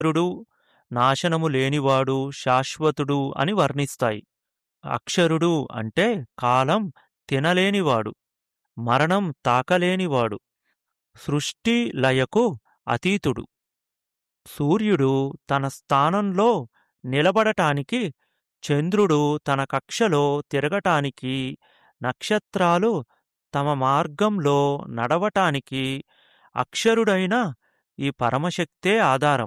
అక్షరుడు నాశనము లేనివాడు శాశ్వతుడు అని వర్ణిస్తాయి అక్షరుడు అంటే కాలం తినలేనివాడు మరణం తాకలేనివాడు సృష్టి లయకు అతీతుడు సూర్యుడు తన స్థానంలో నిలబడటానికి చంద్రుడు తన కక్షలో తిరగటానికి నక్షత్రాలు తమ మార్గంలో నడవటానికి అక్షరుడైన ఈ పరమశక్తే ఆధారం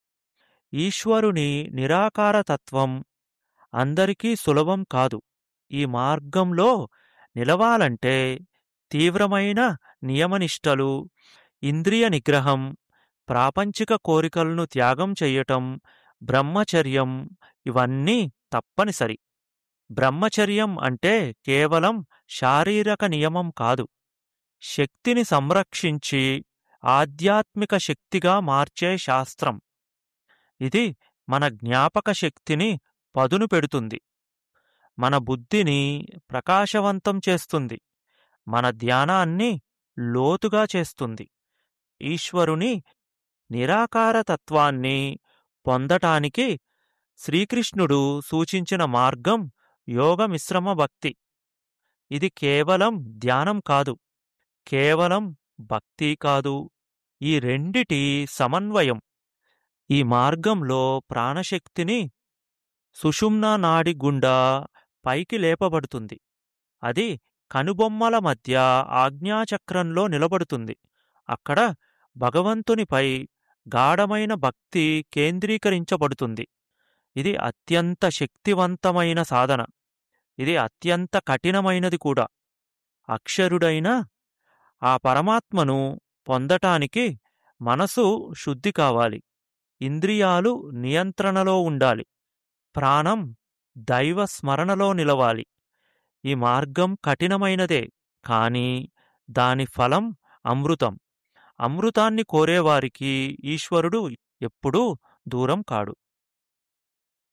ఈశ్వరుని నిరాకారతత్వం అందరికీ సులభం కాదు ఈ మార్గంలో నిలవాలంటే తీవ్రమైన నియమనిష్టలు ఇంద్రియ నిగ్రహం ప్రాపంచిక కోరికలను త్యాగం చెయ్యటం బ్రహ్మచర్యం ఇవన్నీ తప్పనిసరి బ్రహ్మచర్యం అంటే కేవలం శారీరక నియమం కాదు శక్తిని సంరక్షించి ఆధ్యాత్మిక శక్తిగా మార్చే శాస్త్రం ఇది మన జ్ఞాపక శక్తిని పదును పెడుతుంది మన బుద్ధిని ప్రకాశవంతం చేస్తుంది మన ధ్యానాన్ని లోతుగా చేస్తుంది ఈశ్వరుని నిరాకారతత్వాన్ని పొందటానికి శ్రీకృష్ణుడు సూచించిన మార్గం యోగ మిశ్రమ భక్తి ఇది కేవలం ధ్యానం కాదు కేవలం భక్తి కాదు ఈ రెండిటి సమన్వయం ఈ మార్గంలో ప్రాణశక్తిని సుషుమ్నా నాడి గుండా పైకి లేపబడుతుంది అది కనుబొమ్మల మధ్య ఆజ్ఞాచక్రంలో నిలబడుతుంది అక్కడ భగవంతునిపై గాఢమైన భక్తి కేంద్రీకరించబడుతుంది ఇది అత్యంత శక్తివంతమైన సాధన ఇది అత్యంత కఠినమైనది కూడా అక్షరుడైన ఆ పరమాత్మను పొందటానికి మనసు శుద్ధి కావాలి ఇంద్రియాలు నియంత్రణలో ఉండాలి ప్రాణం దైవ స్మరణలో నిలవాలి ఈ మార్గం కఠినమైనదే కాని దాని ఫలం అమృతం అమృతాన్ని కోరేవారికి ఈశ్వరుడు ఎప్పుడూ దూరం కాడు